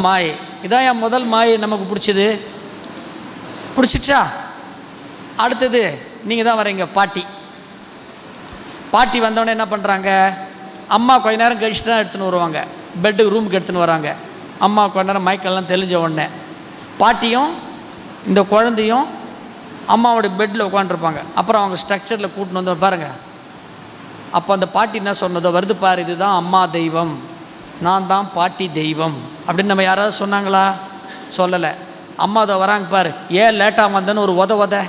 மாயை இதான் என் முதல் மாயை நமக்கு பிடிச்சது பிடிச்சிச்சா அடுத்தது நீங்கள் தான் வரீங்க பாட்டி பாட்டி வந்தவொடனே என்ன பண்ணுறாங்க அம்மா கொஞ்ச நேரம் கழிச்சு தான் எடுத்துன்னு வருவாங்க பெட்டு ரூமுக்கு எடுத்துன்னு வராங்க அம்மா கொஞ்ச நேரம் மயக்கெல்லாம் தெளிஞ்ச உடனே பாட்டியும் இந்த குழந்தையும் அம்மாவோட பெட்டில் உட்காந்துருப்பாங்க அப்புறம் அவங்க ஸ்ட்ரக்சரில் கூட்டின்னு வந்து பாருங்கள் அப்போ அந்த பாட்டி என்ன சொன்னதோ வருது பாரு இதுதான் அம்மா தெய்வம் நான் தான் பாட்டி தெய்வம் அப்படின்னு நம்ம யாராவது சொன்னாங்களா சொல்லலை அம்மா அதை வராங்க பாரு ஏன் லேட்டாக வந்தேன்னு ஒரு உத உத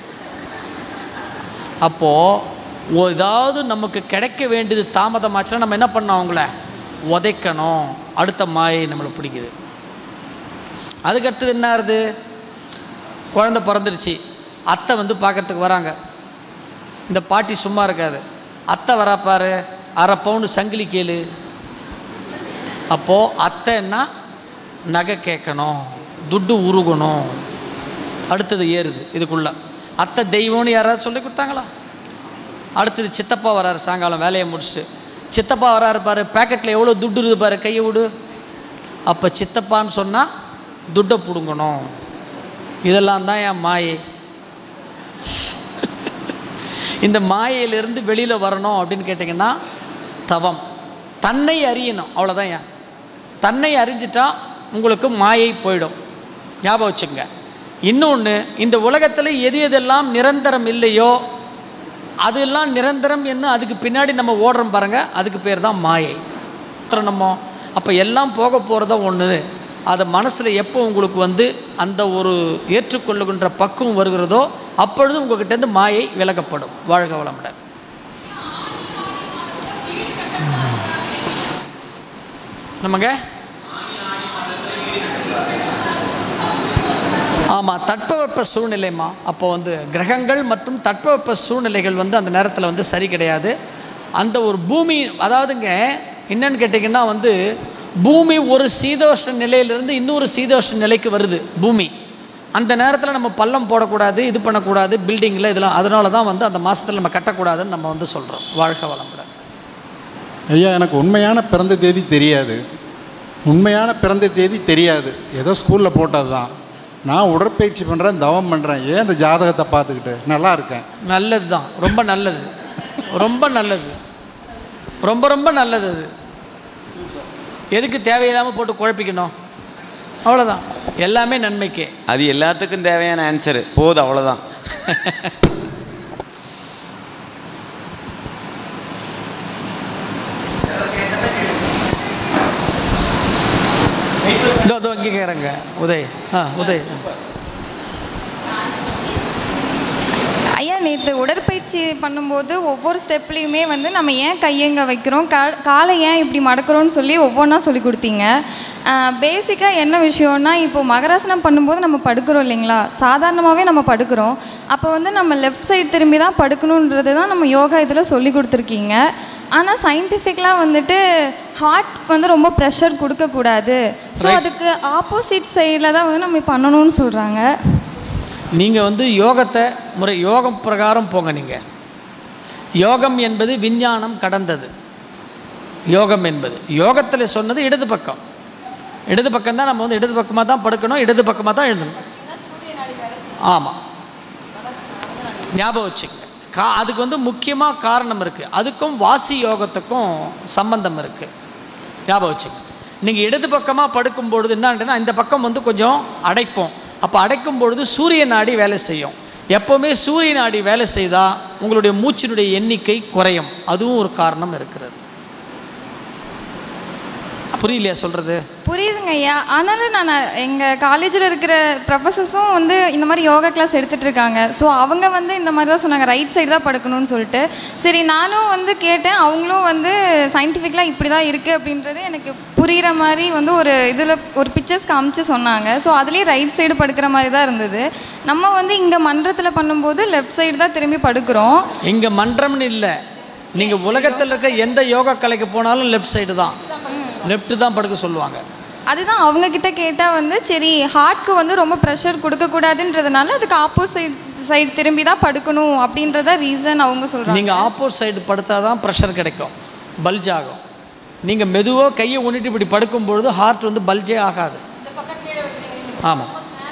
அப்போது ஏதாவது நமக்கு கிடைக்க வேண்டியது தாமதமாச்சுன்னா நம்ம என்ன பண்ணோம் அவங்கள உதைக்கணும் அடுத்த மாயை நம்மளை பிடிக்குது அதுக்கடுத்தது என்ன ஆகுது குழந்தை பிறந்துருச்சு அத்தை வந்து பார்க்கறதுக்கு வராங்க இந்த பாட்டி சும்மா இருக்காது அத்தை வரா பாரு அரை பவுண்டு சங்கிலி கேளு அப்போது அத்தைன்னா நகை கேட்கணும் துட்டு உருகணும் அடுத்தது ஏறுது இதுக்குள்ள அத்தை தெய்வம்னு யாராவது சொல்லி கொடுத்தாங்களா அடுத்தது சித்தப்பா வராரு சாயங்காலம் வேலையை முடிச்சுட்டு சித்தப்பா வராரு பாரு பேக்கெட்டில் எவ்வளோ துட்டு இருக்குது பாரு கையை விடு அப்போ சித்தப்பான்னு சொன்னால் துட்டை பிடுங்கணும் இதெல்லாம் தான் என் மாயை இந்த மாயையிலிருந்து வெளியில் வரணும் அப்படின்னு கேட்டிங்கன்னா தவம் தன்னை அறியணும் அவ்வளோதான் ஏன் தன்னை அறிஞ்சிட்டா உங்களுக்கு மாயை போயிடும் ஞாபகம் வச்சுங்க இன்னொன்று இந்த உலகத்தில் எது எதெல்லாம் நிரந்தரம் இல்லையோ அதெல்லாம் நிரந்தரம் என்ன அதுக்கு பின்னாடி நம்ம ஓடுறோம் பாருங்கள் அதுக்கு பேர் தான் மாயை நம்ம அப்போ எல்லாம் போக போகிறதா ஒன்று அதை மனசில் எப்போ உங்களுக்கு வந்து அந்த ஒரு ஏற்றுக்கொள்ளுகின்ற பக்குவம் வருகிறதோ அப்பொழுது உங்ககிட்டேருந்து மாயை விலகப்படும் வாழ்க வளமுடன் நமங்க ஆமாம் தட்பவெப்ப சூழ்நிலைமா அப்போ வந்து கிரகங்கள் மற்றும் தட்பவெப்ப சூழ்நிலைகள் வந்து அந்த நேரத்தில் வந்து சரி கிடையாது அந்த ஒரு பூமி அதாவதுங்க என்னன்னு கேட்டிங்கன்னா வந்து பூமி ஒரு சீதோஷ்ண நிலையிலிருந்து இன்னொரு சீதோஷ்ண நிலைக்கு வருது பூமி அந்த நேரத்தில் நம்ம பள்ளம் போடக்கூடாது இது பண்ணக்கூடாது பில்டிங்கில் இதெல்லாம் அதனால தான் வந்து அந்த மாதத்தில் நம்ம கட்டக்கூடாதுன்னு நம்ம வந்து சொல்கிறோம் வாழ்க வளமுடன் ஐயா எனக்கு உண்மையான பிறந்த தேதி தெரியாது உண்மையான பிறந்த தேதி தெரியாது ஏதோ ஸ்கூலில் போட்டது தான் நான் உடற்பயிற்சி பண்ணுறேன் தவம் பண்ணுறேன் ஏன் இந்த ஜாதகத்தை பார்த்துக்கிட்டு நல்லா இருக்கேன் நல்லது தான் ரொம்ப நல்லது ரொம்ப நல்லது ரொம்ப ரொம்ப நல்லது அது எதுக்கு தேவையில்லாமல் போட்டு குழப்பிக்கணும் அவ்வளோதான் எல்லாமே நன்மைக்கே அது எல்லாத்துக்கும் தேவையான ஆன்சரு போதும் அவ்வளோதான் இதோ இதோ இங்கே கேட்குறேங்க உதய் ஆ உதய் ஐயா நேற்று உடற்பயிற்சி பண்ணும்போது ஒவ்வொரு ஸ்டெப்லேயுமே வந்து நம்ம ஏன் கையெங்க வைக்கிறோம் கா காலை ஏன் இப்படி மடக்கிறோம்னு சொல்லி ஒவ்வொன்றா சொல்லி கொடுத்தீங்க பேசிக்காக என்ன விஷயம்னா இப்போ மகராசனம் பண்ணும்போது நம்ம படுக்கிறோம் இல்லைங்களா சாதாரணமாகவே நம்ம படுக்கிறோம் அப்போ வந்து நம்ம லெஃப்ட் சைடு திரும்பி தான் படுக்கணுன்றது தான் நம்ம யோகா இதில் சொல்லி கொடுத்துருக்கீங்க ஆனால் சயின்டிஃபிக்கலாக வந்துட்டு ஹார்ட் வந்து ரொம்ப ப்ரெஷர் கொடுக்கக்கூடாது ஸோ Right. அதுக்கு ஆப்போசிட் சைடில் தான் வந்து நம்ம பண்ணணும்னு சொல்கிறாங்க நீங்கள் வந்து யோகத்தை முறை யோகம் பிரகாரம் போங்க நீங்கள் யோகம் என்பது விஞ்ஞானம் கடந்தது யோகம் என்பது யோகத்தில் சொன்னது இடது பக்கம் இடது பக்கம் தான் நம்ம வந்து இடது பக்கமாக தான் படுக்கணும் இடது பக்கமாக தான் எழுதணும் ஆமாம் ஞாபகம் வச்சுக்கங்க கா அதுக்கு வந்து முக்கியமாக காரணம் இருக்குது அதுக்கும் வாசி யோகத்துக்கும் சம்பந்தம் இருக்குது ஞாபகம் வச்சுக்கங்க நீங்கள் இடது பக்கமாக படுக்கும் பொழுது என்னன்னா இந்த பக்கம் வந்து கொஞ்சம் அடைப்போம் அப்போ அடைக்கும் பொழுது சூரிய நாடி வேலை செய்யும் எப்போவுமே சூரிய நாடி வேலை செய்தால் உங்களுடைய மூச்சினுடைய எண்ணிக்கை குறையும் அதுவும் ஒரு காரணம் இருக்கிறது புரியலையா சொல்கிறது புரியுதுங்க ஐயா ஆனாலும் நான் எங்கள் காலேஜில் இருக்கிற ப்ரொஃபஸர்ஸும் வந்து இந்த மாதிரி யோகா கிளாஸ் எடுத்துகிட்டு இருக்காங்க ஸோ அவங்க வந்து இந்த மாதிரி தான் சொன்னாங்க ரைட் சைடு தான் படுக்கணும்னு சொல்லிட்டு சரி நானும் வந்து கேட்டேன் அவங்களும் வந்து சயின்டிஃபிக்கலாக இப்படி தான் இருக்குது அப்படின்றது எனக்கு புரிகிற மாதிரி வந்து ஒரு இதில் ஒரு பிக்சர்ஸ் காமிச்சு சொன்னாங்க ஸோ அதுலேயே ரைட் சைடு படுக்கிற மாதிரி தான் இருந்தது நம்ம வந்து இங்கே மன்றத்தில் பண்ணும்போது லெஃப்ட் சைடு தான் திரும்பி படுக்கிறோம் இங்கே மன்றம்னு இல்லை நீங்கள் உலகத்தில் இருக்க எந்த யோகா கலைக்கு போனாலும் லெஃப்ட் சைடு தான் லெஃப்ட் தான் படுக்க சொல்லுவாங்க அதுதான் அவங்க கிட்ட கேட்டால் வந்து சரி ஹார்ட்க்கு வந்து ரொம்ப ப்ரெஷர் கொடுக்கக்கூடாதுன்றதுனால அதுக்கு ஆப்போசிட் சைடு திரும்பி தான் படுக்கணும் அப்படின்றத ரீசன் அவங்க சொல்கிறாங்க நீங்கள் ஆப்போசிட் சைடு படுத்தா தான் ப்ரெஷர் கிடைக்கும் பல்ஜ் ஆகும் நீங்கள் மெதுவாக கையை ஊனிட்டு இப்படி படுக்கும் பொழுது ஹார்ட் வந்து பல்ஜே ஆகாது ஆமாம்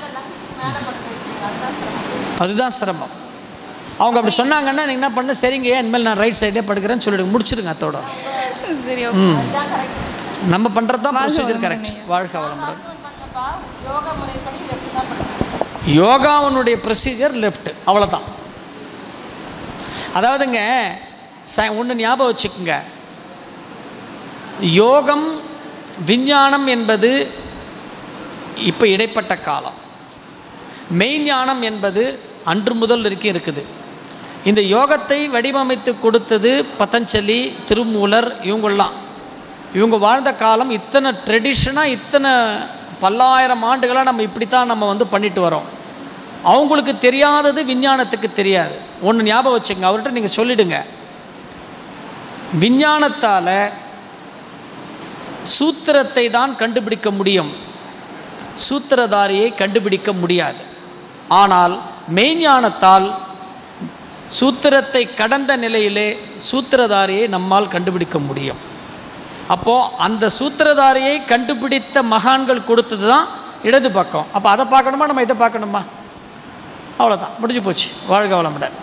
அதுதான் சிரமம் அவங்க அப்படி சொன்னாங்கன்னா நீங்கள் என்ன பண்ணு சரிங்க இனிமேல் நான் ரைட் சைடே படுக்கிறேன்னு சொல்லிடுங்க முடிச்சிடுங்க அத்தோட சரி ம் நம்ம பண்ணுறது தான் ப்ரொசீஜர் கரெக்ட் வாழ்க வளமுடன் யோகாவனுடைய ப்ரொசீஜர் லெஃப்ட் அவ்வளோதான் அதாவதுங்க ச ஒன்று ஞாபகம் வச்சுக்கோங்க யோகம் விஞ்ஞானம் என்பது இப்போ இடைப்பட்ட காலம் மெய்ஞானம் என்பது அன்று முதல் வரைக்கும் இருக்குது இந்த யோகத்தை வடிவமைத்து கொடுத்தது பதஞ்சலி திருமூலர் இவங்கெல்லாம் இவங்க வாழ்ந்த காலம் இத்தனை ட்ரெடிஷனாக இத்தனை பல்லாயிரம் ஆண்டுகளாக நம்ம இப்படி தான் நம்ம வந்து பண்ணிட்டு வரோம் அவங்களுக்கு தெரியாதது விஞ்ஞானத்துக்கு தெரியாது ஒன்று ஞாபகம் வச்சுங்க அவர்கிட்ட நீங்கள் சொல்லிடுங்க விஞ்ஞானத்தால் சூத்திரத்தை தான் கண்டுபிடிக்க முடியும் சூத்திரதாரியை கண்டுபிடிக்க முடியாது ஆனால் மெய்ஞானத்தால் சூத்திரத்தை கடந்த நிலையிலே சூத்திரதாரியை நம்மால் கண்டுபிடிக்க முடியும் அப்போது அந்த சூத்திரதாரியை கண்டுபிடித்த மகான்கள் கொடுத்தது தான் இடது பக்கம் அப்போ அதை பார்க்கணுமா நம்ம இதை பார்க்கணுமா அவ்வளோதான் முடிஞ்சு போச்சு வாழ்க வளமுடன்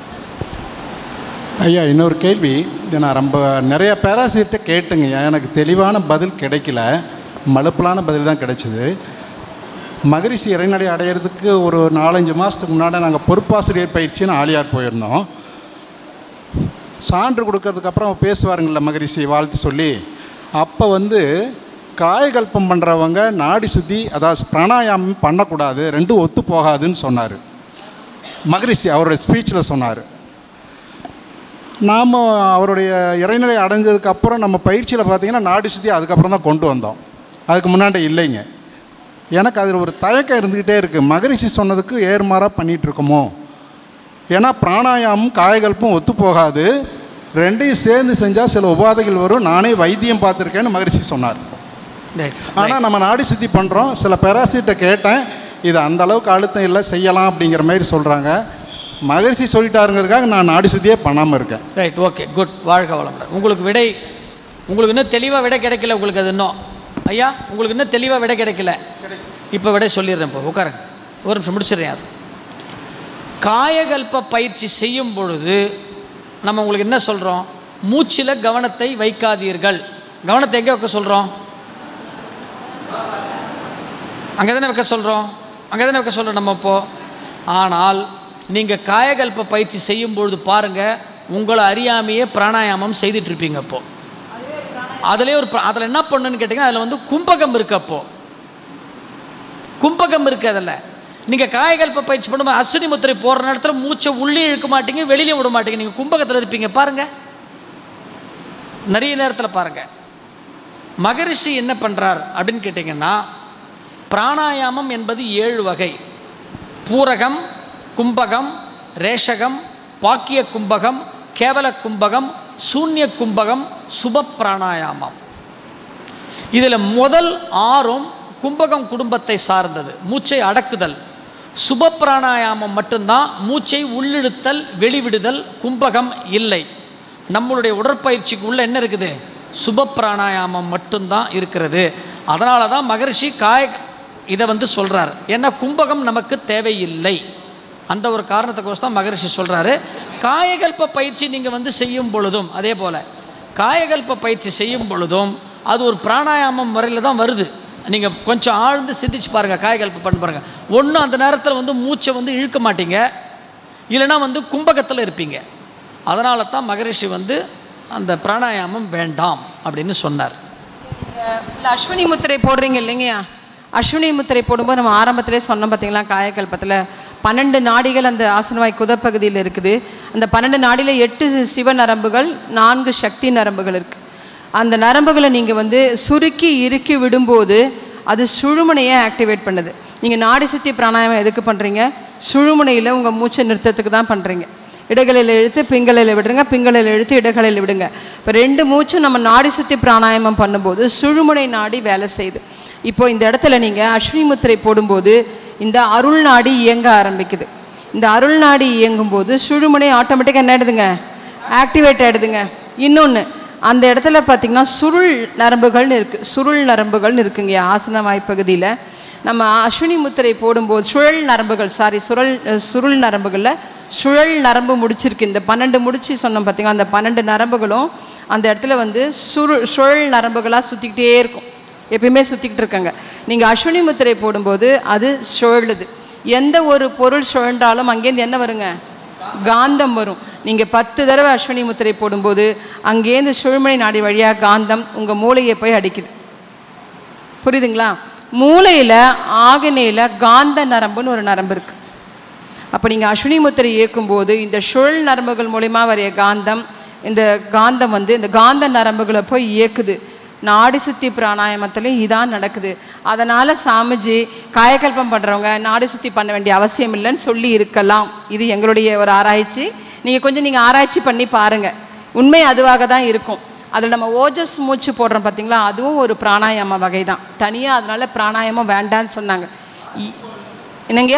ஐயா இன்னொரு கேள்வி இதை நான் ரொம்ப நிறைய பேராசிரியர்கிட்ட கேட்டுங்க எனக்கு தெளிவான பதில் கிடைக்கல மலுப்பலான பதில் தான் கிடைச்சிது மகரிஷி இறைநடை அடையிறதுக்கு ஒரு நாலஞ்சு மாதத்துக்கு முன்னாடி நாங்கள் பொறுப்பாசிரியர் பயிற்சின்னு ஆலியார் போயிருந்தோம் சான்று கொடுக்கறதுக்கப்புறம் பேசுவாருங்கள மகரிஷி வாழ்த்து சொல்லி அப்போ வந்து காயகல்பம் பண்ணுறவங்க நாடி சுத்தி அதாவது பிராணாயாமம் பண்ணக்கூடாது ரெண்டும் ஒத்து போகாதுன்னு சொன்னார் மகரிஷி அவருடைய ஸ்பீச்சில் சொன்னார் நாம் அவருடைய இறைநிலை அடைஞ்சதுக்கு அப்புறம் நம்ம பயிற்சியில் பார்த்தீங்கன்னா நாடி சுற்றி அதுக்கப்புறம் தான் கொண்டு வந்தோம் அதுக்கு முன்னாடி இல்லைங்க எனக்கு அதில் ஒரு தயக்கம் இருந்துக்கிட்டே இருக்குது மகரிஷி சொன்னதுக்கு ஏர்மாறாக பண்ணிகிட்டு இருக்கோமோ ஏன்னா பிராணாயாமம் காயகல்பம் ஒத்து போகாது ரெண்டையும் சேர்ந்து செஞ்சால் சில உபாதைகள் வரும் நானே வைத்தியம் பார்த்துருக்கேன்னு மகரிஷி சொன்னார் ஆனால் நம்ம நாடி சுற்றி பண்ணுறோம் சில பேராசிட்ட கேட்டேன் இது அந்த அளவுக்கு அழுத்தம் இல்லை செய்யலாம் அப்படிங்கிற மாதிரி சொல்கிறாங்க மகரிஷி சொல்லிட்டாருங்கிறதுக்காக நான் நாடி சுத்தியே பண்ணாமல் இருக்கேன் ரைட் ஓகே குட் வாழ்க வளமுடன் உங்களுக்கு விடை உங்களுக்கு இன்னும் தெளிவாக விடை கிடைக்கல உங்களுக்கு அது இன்னும் ஐயா உங்களுக்கு இன்னும் தெளிவாக விடை கிடைக்கல இப்போ விடை சொல்லிடுறேன் இப்போ உட்காருங்க ஒரு நிமிஷம் முடிச்சிடுறேன் அது காயகல்ப பயிற்சி செய்யும் பொழுது நம்ம உங்களுக்கு என்ன சொல்கிறோம் மூச்சில் கவனத்தை வைக்காதீர்கள் கவனத்தை எங்கே வைக்க சொல்கிறோம் அங்கே தானே வைக்க சொல்கிறோம் அங்கே தானே வைக்க சொல்கிறோம் நம்ம இப்போது ஆனால் நீங்கள் காயகல்ப பயிற்சி செய்யும் பொழுது பாருங்கள் உங்களை அறியாமையே பிராணாயாமம் செய்துட்ருப்பீங்க அப்போது அதிலே ஒரு அதில் என்ன பண்ணுன்னு கேட்டிங்கன்னா அதில் வந்து கும்பகம் இருக்கு அப்போது கும்பகம் இருக்குது அதில் நீங்கள் காயகல்ப பயிற்சி பண்ணும்போது அஸ்வினி முத்திரை போடுற நேரத்தில் மூச்சை உள்ளே இழுக்க மாட்டீங்க வெளியிலையும் விட மாட்டீங்க நீங்கள் கும்பகத்தில் இருப்பீங்க பாருங்கள் நிறைய நேரத்தில் பாருங்கள் மகரிஷி என்ன பண்ணுறார் அப்படின்னு கேட்டிங்கன்னா பிராணாயாமம் என்பது ஏழு வகை பூரகம் கும்பகம் ரேஷகம் பாக்கிய கும்பகம் கேவல கும்பகம் சூன்ய கும்பகம் சுப பிராணாயாமம் இதில் முதல் ஆறும் கும்பகம் குடும்பத்தை சார்ந்தது மூச்சை அடக்குதல் சுப பிராணாயாமம் மட்டும்தான் மூச்சை உள்ளிழுத்தல் வெளிவிடுதல் கும்பகம் இல்லை நம்மளுடைய உடற்பயிற்சிக்கு உள்ள என்ன இருக்குது சுப பிராணாயாமம் மட்டும்தான் இருக்கிறது அதனால தான் மகரிஷி காய இதை வந்து சொல்கிறார் ஏன்னா கும்பகம் நமக்கு தேவையில்லை அந்த ஒரு காரணத்துக்கோசம் தான் மகரிஷி சொல்கிறாரு காயகல்ப பயிற்சி நீங்கள் வந்து செய்யும் பொழுதும் அதே போல் காயகல்ப பயிற்சி செய்யும் பொழுதும் அது ஒரு பிராணாயாமம் முறையில் தான் வருது நீங்கள் கொஞ்சம் ஆழ்ந்து சிந்திச்சு பாருங்கள் காயகல்ப பண்ண பாருங்கள் ஒன்றும் அந்த நேரத்தில் வந்து மூச்சை வந்து இழுக்க மாட்டீங்க இல்லைன்னா வந்து கும்பகத்தில் இருப்பீங்க அதனால தான் மகரிஷி வந்து அந்த பிராணாயாமம் வேண்டாம் அப்படின்னு சொன்னார் இல்லை அஸ்வினி முத்திரை போடுறீங்க இல்லைங்கய்யா அஸ்வினி முத்திரை போடும்போது நம்ம ஆரம்பத்திலே சொன்னோம் பார்த்தீங்களா காயக்கல்பத்தில் பன்னெண்டு நாடிகள் அந்த ஆசனவாய் குதப்பகுதியில் இருக்குது அந்த பன்னெண்டு நாடியில் எட்டு சிவ நரம்புகள் நான்கு சக்தி நரம்புகள் இருக்குது அந்த நரம்புகளை நீங்கள் வந்து சுருக்கி இறுக்கி விடும்போது அது சுழுமுனையை ஆக்டிவேட் பண்ணுது நீங்கள் நாடி சுத்தி பிராணாயாமம் எதுக்கு பண்ணுறீங்க சுழுமுனையில் உங்கள் மூச்சை நிறுத்தத்துக்கு தான் பண்ணுறீங்க இடகளில் இழுத்து பிங்களையில் விடுங்க பிங்களையில் இழுத்து இடகளில் விடுங்க இப்போ ரெண்டு மூச்சும் நம்ம நாடி சுத்தி பிராணாயாமம் பண்ணும்போது சுழுமுனை நாடி வேலை செய்யுது இப்போ இந்த இடத்துல நீங்கள் அஸ்வினி முத்திரை போடும்போது இந்த அருள் நாடி இயங்க ஆரம்பிக்குது இந்த அருள் நாடி இயங்கும்போது சுழுமுனை ஆட்டோமேட்டிக்காக என்ன ஆயிடுதுங்க ஆக்டிவேட் ஆகிடுதுங்க இன்னொன்று அந்த இடத்துல பார்த்தீங்கன்னா சுருள் நரம்புகள்னு இருக்குது சுருள் நரம்புகள்னு இருக்குங்க ஆசன வாய்ப்பகுதியில் நம்ம அஸ்வினி முத்திரை போடும்போது சுழல் நரம்புகள் சாரி சுழல் சுருள் நரம்புகளில் சுழல் நரம்பு முடிச்சிருக்கு இந்த பன்னெண்டு முடிச்சு சொன்னோம் பார்த்தீங்களா அந்த பன்னெண்டு நரம்புகளும் அந்த இடத்துல வந்து சுரு சுழல் நரம்புகளாக சுற்றிக்கிட்டே இருக்கும் எப்பயுமே சுற்றிக்கிட்டு இருக்காங்க நீங்கள் அஸ்வினி முத்திரை போடும்போது அது சுழலுது எந்த ஒரு பொருள் சுழன்றாலும் அங்கேருந்து என்ன வருங்க காந்தம் வரும் நீங்கள் பத்து தடவை அஸ்வினி முத்திரை போடும்போது அங்கேருந்து சுழுமணி நாடி வழியாக காந்தம் உங்கள் மூளையை போய் அடிக்குது புரியுதுங்களா மூளையில் ஆகினையில் காந்த நரம்புன்னு ஒரு நரம்பு இருக்குது அப்போ நீங்கள் அஸ்வினி முத்திரை இயக்கும்போது இந்த சுழல் நரம்புகள் மூலிமா வரைய காந்தம் இந்த காந்தம் வந்து இந்த காந்த நரம்புகளை போய் இயக்குது நாடி சுத்தி பிராணாயாமத்துலேயும் இதான் நடக்குது அதனால் சாமிஜி காயக்கல்பம் பண்ணுறவங்க நாடி சுத்தி பண்ண வேண்டிய அவசியம் இல்லைன்னு சொல்லி இருக்கலாம் இது எங்களுடைய ஒரு ஆராய்ச்சி நீங்கள் கொஞ்சம் நீங்கள் ஆராய்ச்சி பண்ணி பாருங்கள் உண்மை அதுவாக தான் இருக்கும் அதில் நம்ம ஓஜஸ் மூச்சு போடுறோம் பார்த்தீங்களா அதுவும் ஒரு பிராணாயாம வகை தான் தனியாக அதனால பிராணாயாமம் வேண்டான்னு சொன்னாங்க இ- என்னங்க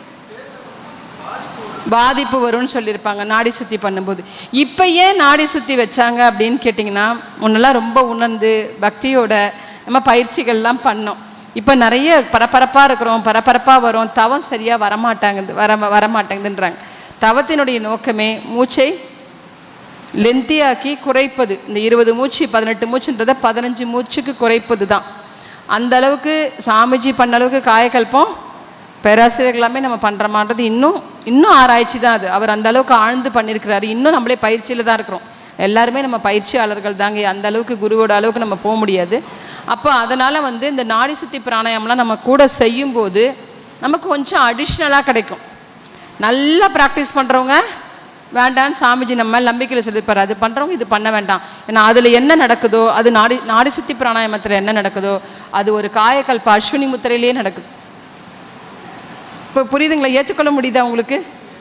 பாதிப்பு வரும்னு சொல்லியிருப்பாங்க நாடி சுத்தி பண்ணும்போது இப்போ ஏன் நாடி சுத்தி வச்சாங்க அப்படின்னு கேட்டிங்கன்னா முன்னெல்லாம் ரொம்ப உணர்ந்து பக்தியோட நம்ம பயிற்சிகள்லாம் பண்ணோம் இப்போ நிறைய பரபரப்பாக இருக்கிறோம் பரபரப்பாக வரும் தவம் சரியாக வரமாட்டாங்குது வர வரமாட்டேங்குதுன்றாங்க தவத்தினுடைய நோக்கமே மூச்சை லென்த்தியாக்கி குறைப்பது இந்த இருபது மூச்சு பதினெட்டு மூச்சுன்றதை பதினஞ்சு மூச்சுக்கு குறைப்பது தான் அந்த அளவுக்கு சாமிஜி பண்ண அளவுக்கு காயக்கல்பம் பேராசிரியர் எல்லாமே நம்ம பண்ணுறோமான்றது இன்னும் இன்னும் ஆராய்ச்சி தான் அது அவர் அந்த அளவுக்கு ஆழ்ந்து பண்ணியிருக்கிறாரு இன்னும் நம்மளே பயிற்சியில் தான் இருக்கிறோம் எல்லாருமே நம்ம பயிற்சியாளர்கள் தாங்க அந்த அளவுக்கு குருவோட அளவுக்கு நம்ம போக முடியாது அப்போ அதனால் வந்து இந்த நாடி சுத்தி பிராணாயாமம்லாம் நம்ம கூட செய்யும்போது நமக்கு கொஞ்சம் அடிஷ்னலாக கிடைக்கும் நல்லா ப்ராக்டிஸ் பண்ணுறவங்க வேண்டான்னு சாமிஜி நம்ம மேல நம்பிக்கையில் சொல்லியிருப்பார் அது பண்ணுறவங்க இது பண்ண வேண்டாம் ஏன்னா அதில் என்ன நடக்குதோ அது நாடி நாடி சுத்தி பிராணாயாமத்தில் என்ன நடக்குதோ அது ஒரு காயக்கல்ப அஸ்வினி முத்திரையிலேயே நடக்குது இப்போ புரியுதுங்களா ஏற்றுக்கொள்ள முடியுதா உங்களுக்கு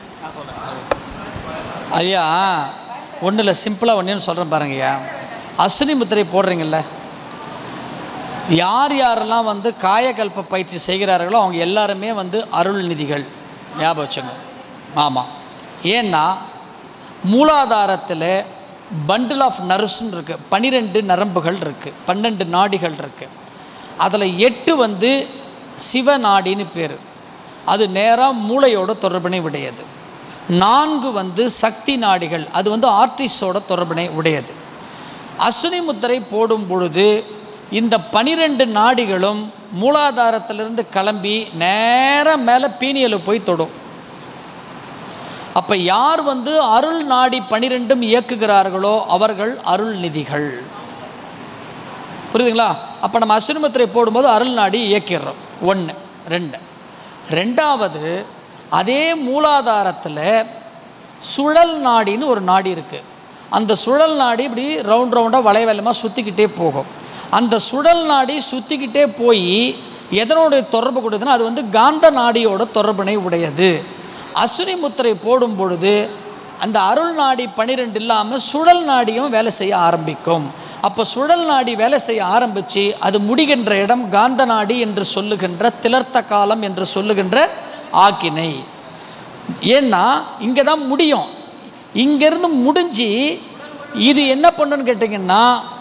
ஐயா ஒன்றும் இல்லை சிம்பிளாக ஒன்று சொல்கிறேன் பாருங்கய்யா அஸ்வினி முத்திரை போடுறீங்கல்ல யார் யாரெல்லாம் வந்து காயகல்ப பயிற்சி செய்கிறார்களோ அவங்க எல்லாருமே வந்து அருள்நிதிகள் ஞாபகம் வச்சுங்க ஆமாம் ஏன்னா மூலாதாரத்தில் பண்டில் ஆஃப் நர்ஸ்ன்னு இருக்குது பன்னிரெண்டு நரம்புகள் இருக்குது பன்னெண்டு நாடிகள் இருக்குது அதில் எட்டு வந்து சிவநாடின்னு பேர் அது நேராக மூளையோட தொடர்பினை உடையது நான்கு வந்து சக்தி நாடிகள் அது வந்து ஆர்டிஸோட தொடர்பினை உடையது அஸ்வினி முத்திரை போடும் பொழுது இந்த பனிரெண்டு நாடிகளும் மூலாதாரத்திலிருந்து கிளம்பி நேர மேலே பீனியலை போய் தொடும் அப்போ யார் வந்து அருள் நாடி பனிரெண்டும் இயக்குகிறார்களோ அவர்கள் அருள் நிதிகள் புரியுதுங்களா அப்போ நம்ம அஸ்வினி முத்திரை போடும்போது அருள் நாடி இயக்கிடுறோம் ஒன்று ரெண்டு ரெண்டாவது அதே மூலாதாரத்தில் சுழல் நாடின்னு ஒரு நாடி இருக்குது அந்த சுழல் நாடி இப்படி ரவுண்ட் ரவுண்டாக வளைவலமாக சுற்றிக்கிட்டே போகும் அந்த சுழல் நாடி சுற்றிக்கிட்டே போய் எதனுடைய தொடர்பு கொடுக்குதுன்னா அது வந்து காந்த நாடியோட தொடர்பினை உடையது அஸ்வினி முத்திரை போடும் பொழுது அந்த அருள் நாடி பன்னிரெண்டு இல்லாமல் சுழல் நாடியும் வேலை செய்ய ஆரம்பிக்கும் அப்போ சுழல் நாடி வேலை செய்ய ஆரம்பித்து அது முடிகின்ற இடம் காந்த நாடி என்று சொல்லுகின்ற திலர்த்த காலம் என்று சொல்லுகின்ற ஆக்கினை ஏன்னா இங்கே தான் முடியும் இங்கேருந்து முடிஞ்சு இது என்ன பண்ணுன்னு கேட்டிங்கன்னா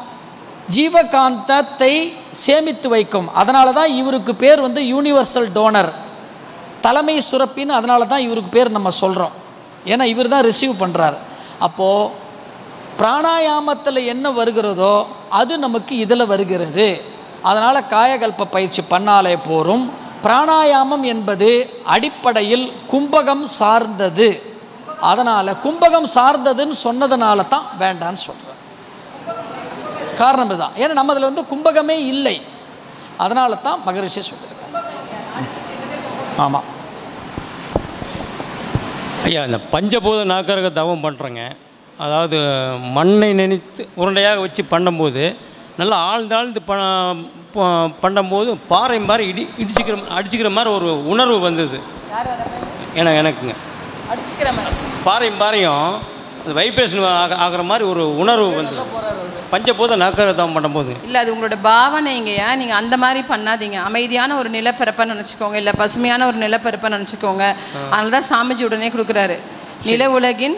ஜீவகாந்தத்தை சேமித்து வைக்கும் அதனால தான் இவருக்கு பேர் வந்து யூனிவர்சல் டோனர் தலைமை சுரப்பின்னு அதனால தான் இவருக்கு பேர் நம்ம சொல்கிறோம் ஏன்னா இவர் தான் ரிசீவ் பண்ணுறார் அப்போது பிராணாயாமத்தில் என்ன வருகிறதோ அது நமக்கு இதில் வருகிறது அதனால் காயகல்ப பயிற்சி பண்ணாலே போரும் பிராணாயாமம் என்பது அடிப்படையில் கும்பகம் சார்ந்தது அதனால் கும்பகம் சார்ந்ததுன்னு சொன்னதுனால தான் வேண்டான்னு சொல்கிறேன் காரணம் இதுதான் ஏன்னா நம்ம அதில் வந்து கும்பகமே இல்லை அதனால தான் மகரிஷி சொல்லியிருக்காங்க ஆமாம் ஐயா இந்த பஞ்சபூத நாக்கரக தவம் பண்ணுறேங்க அதாவது மண்ணை நினைத்து உருண்டையாக வச்சு பண்ணும்போது நல்லா ஆழ்ந்து ஆழ்ந்து ப ப- பண்ணும்போது பாறை மாதிரி இடி இடிச்சுக்கிற அடிச்சுக்கிற மாதிரி ஒரு உணர்வு வந்தது எனக்கு எனக்குங்க அடிச்சுக்கிற மாதிரி பாறை பாறையும் அந்த வைப்ரேஷன் ஆக ஆகிற மாதிரி ஒரு உணர்வு வந்தது பஞ்சபூத நாக்கரக தவம் பண்ணும்போது இல்லை அது உங்களோட பாவனைங்கய்யா நீங்கள் அந்த மாதிரி பண்ணாதீங்க அமைதியான ஒரு நிலப்பரப்பை நினச்சிக்கோங்க இல்லை பசுமையான ஒரு நிலப்பரப்பை நினச்சிக்கோங்க அதனால தான் சாமிஜி உடனே கொடுக்குறாரு நில உலகின்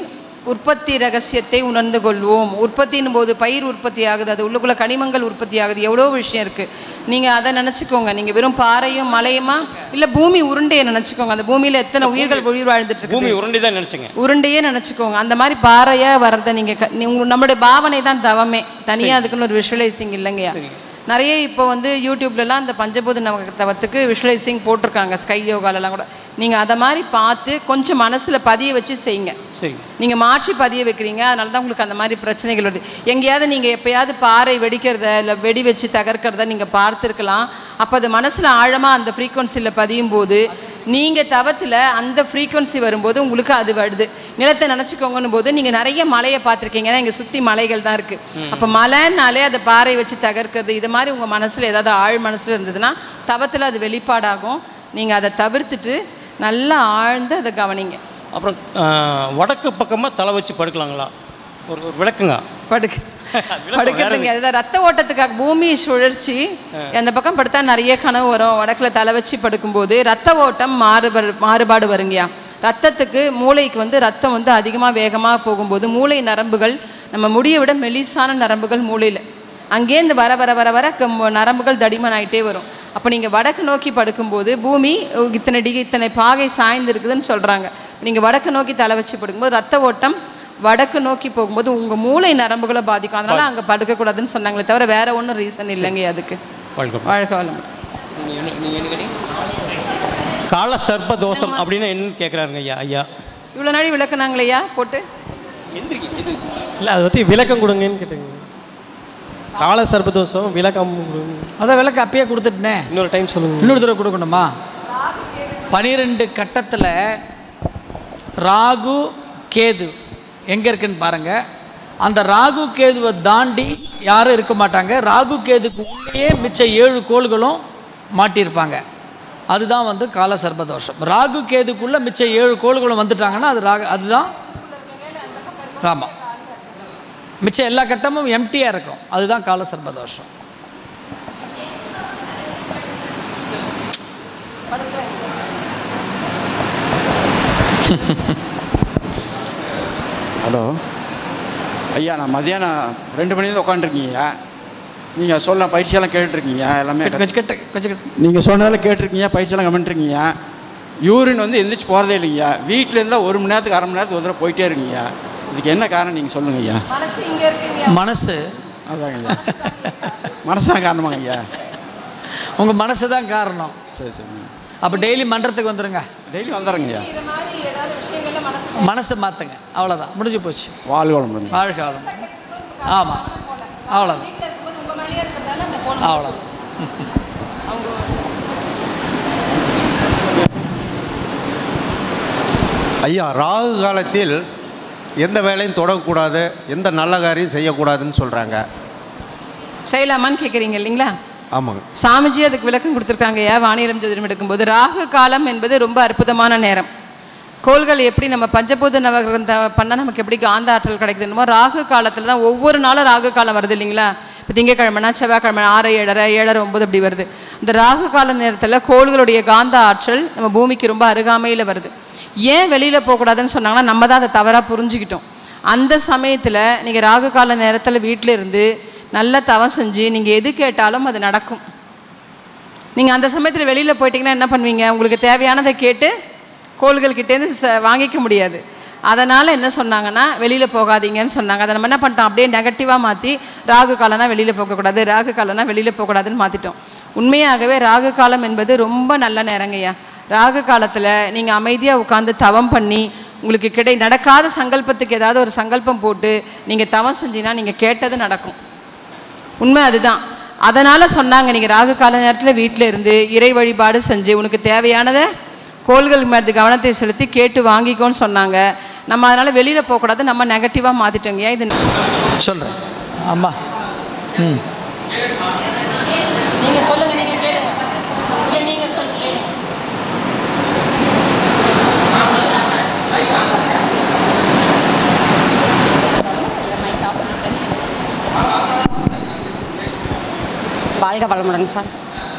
உற்பத்தி ரகசியத்தை உணர்ந்து கொள்வோம் உற்பத்தின் போது பயிர் உற்பத்தி ஆகுது அது உள்ளுக்குள்ள கனிமங்கள் உற்பத்தி ஆகுது எவ்வளோ விஷயம் இருக்குது நீங்கள் அதை நினச்சிக்கோங்க நீங்கள் வெறும் பாறையும் மலையுமா இல்லை பூமி உருண்டையை நினச்சிக்கோங்க அந்த பூமியில் எத்தனை உயிர்கள் உயிர் வாழ்ந்துட்டு இருக்குது பூமி உருண்டி தான் நினச்சிங்க உருண்டையே நினச்சிக்கோங்க அந்த மாதிரி பாறையாக வர்றதை நீங்கள் நம்மளுடைய பாவனை தான் தவமே தனியாக அதுக்குன்னு ஒரு விஷுவலைசிங் இல்லைங்கய்யா நிறைய இப்போ வந்து யூடியூப்லலாம் அந்த பஞ்சபூத நவ தவத்துக்கு விஷுவலைசிங் போட்டிருக்காங்க ஸ்கை யோகாலலாம் கூட நீங்கள் அதை மாதிரி பார்த்து கொஞ்சம் மனசில் பதிய வச்சு செய்யுங்க சரி நீங்கள் மாற்றி பதிய வைக்கிறீங்க அதனால தான் உங்களுக்கு அந்த மாதிரி பிரச்சனைகள் வருது எங்கேயாவது நீங்கள் எப்பயாவது பாறை வெடிக்கிறத இல்லை வெடி வச்சு தகர்க்கிறத நீங்கள் பார்த்துருக்கலாம் அப்போ அது மனசில் ஆழமாக அந்த ஃப்ரீக்குவன்சியில் பதியும் போது நீங்கள் தவத்தில் அந்த ஃப்ரீக்குவன்சி வரும்போது உங்களுக்கு அது வருது நிலத்தை நினச்சிக்கோங்கன்னு போது நீங்கள் நிறைய மலையை பார்த்துருக்கீங்க ஏன்னா இங்கே சுற்றி மலைகள் தான் இருக்குது அப்போ மலைன்னாலே அதை பாறை வச்சு தகர்க்கிறது இது மாதிரி உங்கள் மனசில் ஏதாவது ஆழ் மனசில் இருந்ததுன்னா தவத்தில் அது வெளிப்பாடாகும் நீங்கள் அதை தவிர்த்துட்டு நல்லா ஆழ்ந்து அதை கவனிங்க அப்புறம் ஆஹ், வடக்கு பக்கமாக தலை வச்சு படுக்கலாங்களா ஒரு ஒரு விளக்குங்க படுக்கு விளக்கம் படுக்கிறதுங்க அதுதான் ரத்த ஓட்டத்துக்காக பூமி சுழற்சி அந்த பக்கம் படுத்தா நிறைய கனவு வரும் வடக்குல தலை வச்சு படுக்கும்போது ரத்த ஓட்டம் மாறுபாடு மாறுபாடு வருங்கய்யா ரத்தத்துக்கு மூளைக்கு வந்து ரத்தம் வந்து அதிகமாக வேகமாக போகும்போது மூளை நரம்புகள் நம்ம முடியை விட மெலிசான நரம்புகள் மூளையில் அங்கேருந்து வர வர வர வர கம்- நரம்புகள் தடிமன் ஆயிட்டே வரும் அப்போ நீங்கள் வடக்கு நோக்கி படுக்கும்போது பூமி அஹ், இத்தனை டிகிரி இத்தனை பாகை சாய்ந்து இருக்குதுன்னு சொல்கிறாங்க நீங்கள் வடக்கு நோக்கி தலை வச்சு படுக்கும்போது ரத்த ஓட்டம் வடக்கு நோக்கி போகும்போது உங்கள் மூளை நரம்புகளை பாதிக்கும் அதனால அங்கே படுக்கக்கூடாதுன்னு சொன்னாங்களே தவிர வேற ஒன்றும் ரீசன் இல்லைங்க அதுக்கு வாழ்க்கை வாழ்க வளம் நீங்கள் என்ன நீங்கள் என்ன கேட்டீங்க கால சர்ப்ப தோஷம் அப்படின்னு என்னன்னு கேட்குறாருங்க ஐயா ஐயா இவ்வளோ நாள் விளக்குனாங்களையா போட்டு இல்லை அதை பற்றி விளக்கம் கொடுங்கன்னு கேட்டேங்க கால சர்பதோஷம் விளக்கம் கொடுங்க அதான் விளக்கு அப்பயே கொடுத்துட்டேனே இன்னொரு டைம் சொல்லுங்க இன்னொரு தடவை கொடுக்கணுமா பனிரெண்டு கட்டத்தில் ராகு கேது எங்கே இருக்குன்னு பாருங்க அந்த ராகு கேதுவை தாண்டி யாரும் இருக்க மாட்டாங்க ராகு கேதுக்கு உள்ளேயே மிச்ச ஏழு கோள்களும் மாட்டியிருப்பாங்க அதுதான் வந்து கால சர்பதோஷம் ராகு கேதுக்குள்ளே மிச்ச ஏழு கோள்களும் வந்துட்டாங்கன்னா அது ராகு அதுதான் ஆமாம் மிச்சம் எல்லா கட்டமும் எம்டியாக இருக்கும் அதுதான் கால சர்பதோஷம் ஹலோ ஐயா நான் மதியானம் ரெண்டு மணி தான் உட்காந்துருக்கீங்க நீங்கள் சொல்ல பயிற்சியெல்லாம் கேட்டுருக்கீங்க எல்லாமே கொஞ்சம் கிட்ட கொஞ்சம் கிட்ட நீங்கள் சொன்னதெல்லாம் கேட்டிருக்கீங்க பயிற்சியெல்லாம் கமெண்ட்ருக்கீங்க யூரின் வந்து எந்திரிச்சு போகிறதே இல்லைங்க வீட்டில் இருந்தால் ஒரு மணி நேரத்துக்கு அரை மணி நேரத்துக்கு ஒரு தடவை போயிட்டே இருக்கீங்க இதுக்கு என்ன காரணம் நீங்கள் சொல்லுங்க ஐயா மனசு இங்கே இருக்குங்க மனசு அதாங்க ஐயா மனசாக காரணமாங்க ஐயா உங்கள் மனசு தான் காரணம் சரி சரி அப்போ டெய்லி மன்றத்துக்கு வந்துடுங்க டெய்லி வந்துடுறேங்க ஐயா இது மாதிரி ஏதாவது விஷயங்கள்ல மனசு மனசை மாற்றுங்க அவ்வளோதான் முடிஞ்சு போச்சு வாழ்வளம் பண்ணுங்க வாழ்க வளம் ஆமாம் அவ்வளோதான் வீட்டில் இருக்கும்போது உங்கள் மேலேயே இருக்கிறதால அந்த ஃபோன் அவ்வளோதான் அவங்க ஐயா ராகு காலத்தில் எந்த வேலையும் தொடங்கக்கூடாது எந்த நல்ல காரியம் செய்யக்கூடாதுன்னு சொல்கிறாங்க செய்யலாமான்னு கேட்குறீங்க இல்லைங்களா ஆமாங்க சாமிஜி அதுக்கு விளக்கம் கொடுத்துருக்காங்க ஏன் வாணிரம் ஜோதிடம் எடுக்கும்போது ராகு காலம் என்பது ரொம்ப அற்புதமான நேரம் கோள்கள் எப்படி நம்ம பஞ்சபூத நவகிரகம் பண்ணால் நமக்கு எப்படி காந்த ஆற்றல் கிடைக்குதுன்னமோ ராகு காலத்தில் தான் ஒவ்வொரு நாளும் ராகு காலம் வருது இல்லைங்களா இப்போ திங்கக்கிழமைனா செவ்வாய்க்கிழமை ஆறு ஏழரை ஏழரை ஒம்பது அப்படி வருது இந்த ராகு கால நேரத்தில் கோள்களுடைய காந்த ஆற்றல் நம்ம பூமிக்கு ரொம்ப அருகாமையில் வருது ஏன் வெளியில் போகக்கூடாதுன்னு சொன்னாங்கன்னா நம்ம தான் அதை தவறாக புரிஞ்சுக்கிட்டோம் அந்த சமயத்தில் நீங்கள் ராகு கால நேரத்தில் வீட்டில் இருந்து நல்ல தவம் செஞ்சு நீங்கள் எது கேட்டாலும் அது நடக்கும் நீங்கள் அந்த சமயத்தில் வெளியில் போயிட்டீங்கன்னா என்ன பண்ணுவீங்க உங்களுக்கு தேவையானதை கேட்டு கோள்கள்கிட்டேருந்து ச வாங்கிக்க முடியாது அதனால் என்ன சொன்னாங்கன்னா வெளியில் போகாதீங்கன்னு சொன்னாங்க அதை நம்ம என்ன பண்ணிட்டோம் அப்படியே நெகட்டிவாக மாற்றி ராகு காலம்னா வெளியில் போகக்கூடாது ராகு காலம்னா வெளியில் போகக்கூடாதுன்னு மாற்றிட்டோம் உண்மையாகவே ராகு காலம் என்பது ரொம்ப நல்ல நேரங்கய்யா ராகு காலத்தில் நீங்கள் அமைதியாக உட்காந்து தவம் பண்ணி உங்களுக்கு கிடை நடக்காத சங்கல்பத்துக்கு ஏதாவது ஒரு சங்கல்பம் போட்டு நீங்கள் தவம் செஞ்சீங்கன்னா நீங்கள் கேட்டது நடக்கும் உண்மை அதுதான் அதனால் சொன்னாங்க நீங்கள் ராகு கால நேரத்தில் வீட்டில் இருந்து இறை வழிபாடு செஞ்சு உனக்கு தேவையானதை கோள்கள் மேலே கவனத்தை செலுத்தி கேட்டு வாங்கிக்கோன்னு சொன்னாங்க நம்ம அதனால் வெளியில் போகக்கூடாது நம்ம நெகட்டிவாக மாற்றிட்டோங்க ஏன் இது சொல்கிறேன் ஆமாம் ம் நீங்கள் சொல்லுங்கள் நீங்கள் கேளுங்க இல்லை நீங்கள் சொல்லுங்க வாழ்க வளமுடன் சார்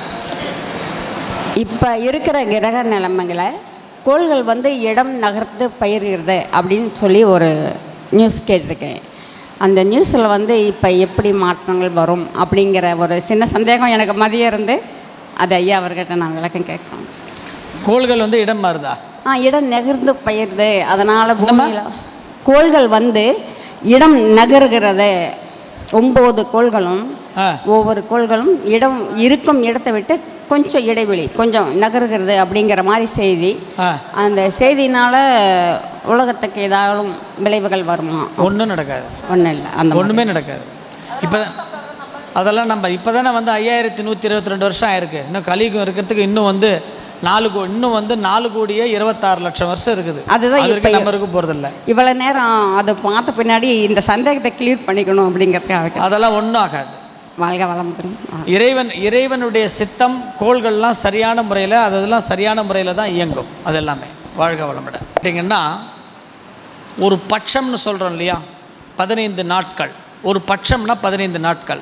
இப்போ இருக்கிற கிரக நிலைமைகளை கோள்கள் வந்து இடம் நகர்த்து பயிர்கிறது அப்படின்னு சொல்லி ஒரு நியூஸ் கேட்டிருக்கேன் அந்த நியூஸில் வந்து இப்போ எப்படி மாற்றங்கள் வரும் அப்படிங்கிற ஒரு சின்ன சந்தேகம் எனக்கு மதியம் இருந்து அது ஐயா அவர்கிட்ட நான் விளக்கம் கேட்கணும் கோள்கள் வந்து இடம் மாறுதா ஆ இடம் நகர்ந்து பயிர்து அதனால் பூமியில் கோள்கள் வந்து இடம் நகர்கிறது ஒம்பது கோள்களும் ஆ ஒவ்வொரு கோள்களும் இடம் இருக்கும் இடத்தை விட்டு கொஞ்சம் இடைவெளி கொஞ்சம் நகருகிறது அப்படிங்கிற மாதிரி செய்தி ஆ அந்த செய்தினால் உலகத்துக்கு ஏதாவது விளைவுகள் வருமா ஒன்றும் நடக்காது ஒன்றும் இல்லை அந்த மாதிரி. ஒன்றுமே நடக்காது இப்போ அதெல்லாம் நம்ம இப்போ தானே வந்து ஐயாயிரத்தி நூற்றி இருபத்தி ரெண்டு வருஷம் ஆயிருக்கு இன்னும் கலியுகம் இருக்கிறதுக்கு இன்னும் வந்து நாலு கோ இன்னும் வந்து நாலு கோடியே இருபத்தாறு லட்சம் வருஷம் இருக்குது அதுதான் அது இப்ப- வரைக்கும் நம்ம இருக்க போகிறதில்ல இவ்வளோ நேரம் அதை பார்த்த பின்னாடி இந்த சந்தேகத்தை கிளியர் பண்ணிக்கணும் அப்படிங்கிறதுக்காக அதெல்லாம் ஒன்றும் ஆகாது வாழ்க வளமுடன் இறைவன் இறைவனுடைய சித்தம் கோள்கள்லாம் சரியான முறையில் அது அதெல்லாம் சரியான முறையில் தான் இயங்கும் அது எல்லாமே வாழ்க வளமுடன் கேட்டிங்கன்னா ஒரு பட்சம்னு சொல்கிறோம் இல்லையா பதினைந்து நாட்கள் ஒரு பட்சம்னா பதினைந்து நாட்கள்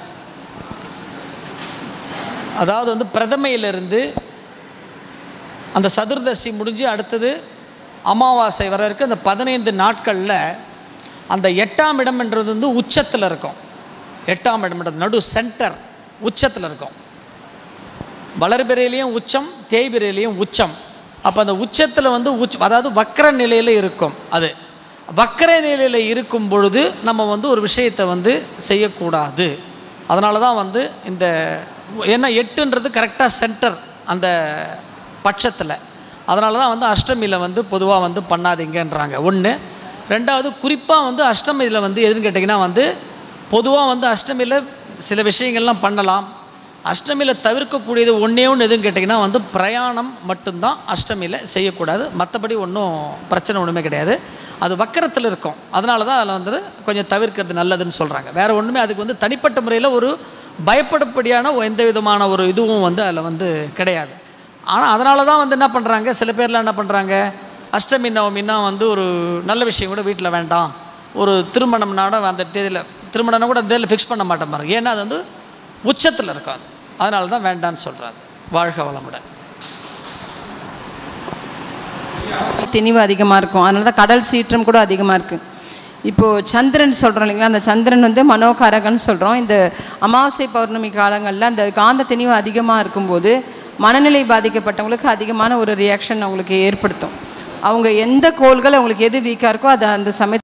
அதாவது வந்து பிரதமையிலிருந்து அந்த சதுர்தசி முடிஞ்சு அடுத்தது அமாவாசை வர இருக்கு அந்த பதினைந்து நாட்களில் அந்த எட்டாம் இடம்ன்றது வந்து உச்சத்தில் இருக்கும் எட்டாம் இடம்ன்றது நடு சென்டர் உச்சத்தில் இருக்கும் வளர்பிறையிலையும் உச்சம் தேய்பிறையிலையும் உச்சம் அப்போ அந்த உச்சத்தில் வந்து உச்ச அதாவது வக்கர நிலையில் இருக்கும் அது வக்கர நிலையில் இருக்கும் பொழுது நம்ம வந்து ஒரு விஷயத்தை வந்து செய்யக்கூடாது அதனால தான் வந்து இந்த ஏன்னா எட்டுன்றது கரெக்டாக சென்டர் அந்த பட்சத்தில் அதனால தான் வந்து அஷ்டமியில் வந்து பொதுவாக வந்து பண்ணாதீங்கன்றாங்க ஒன்று ரெண்டாவது குறிப்பாக வந்து அஷ்டமியில் வந்து எதுன்னு கேட்டிங்கன்னா வந்து பொதுவாக வந்து அஷ்டமியில் சில விஷயங்கள்லாம் பண்ணலாம் அஷ்டமியில் தவிர்க்கக்கூடியது ஒன்றே ஒன்று எதுன்னு கேட்டிங்கன்னா வந்து பிரயாணம் மட்டும்தான் அஷ்டமியில் செய்யக்கூடாது மற்றபடி ஒன்றும் பிரச்சனை ஒன்றுமே கிடையாது அது வக்கரத்தில் இருக்கும் அதனால தான் அதில் வந்து கொஞ்சம் தவிர்க்கிறது நல்லதுன்னு சொல்கிறாங்க வேறு ஒன்றுமே அதுக்கு வந்து தனிப்பட்ட முறையில் ஒரு பயப்படப்படியான எந்த விதமான ஒரு இதுவும் வந்து அதில் வந்து கிடையாது ஆனால் அதனால தான் வந்து என்ன பண்ணுறாங்க சில பேர்லாம் என்ன பண்ணுறாங்க அஷ்டமி நவமின்னா வந்து ஒரு நல்ல விஷயம் கூட வீட்டில் வேண்டாம் ஒரு திருமணம்னாட அந்த தேதியில் திருமணம்னா கூட அந்த தேதியில் ஃபிக்ஸ் பண்ண மாட்டேன் பாருங்க ஏன்னா அது வந்து உச்சத்தில் இருக்கும் அது அதனால தான் வேண்டான்னு சொல்கிறாங்க வாழ்க வளமுடன் தெளிவு அதிகமாக இருக்கும் அதனால தான் கடல் சீற்றம் கூட அதிகமாக இருக்குது இப்போது சந்திரன் சொல்கிறோம் இல்லைங்களா அந்த சந்திரன் வந்து மனோகாரகன்னு சொல்கிறோம் இந்த அமாவாசை பௌர்ணமி காலங்களில் அந்த காந்த தெளிவு அதிகமாக இருக்கும்போது மனநிலை பாதிக்கப்பட்டவங்களுக்கு அதிகமான ஒரு ரியாக்ஷன் அவங்களுக்கு ஏற்படுத்தும் அவங்க எந்த கோள்கள் அவங்களுக்கு எது வீக்காக இருக்கோ அதை அந்த சமயத்தில்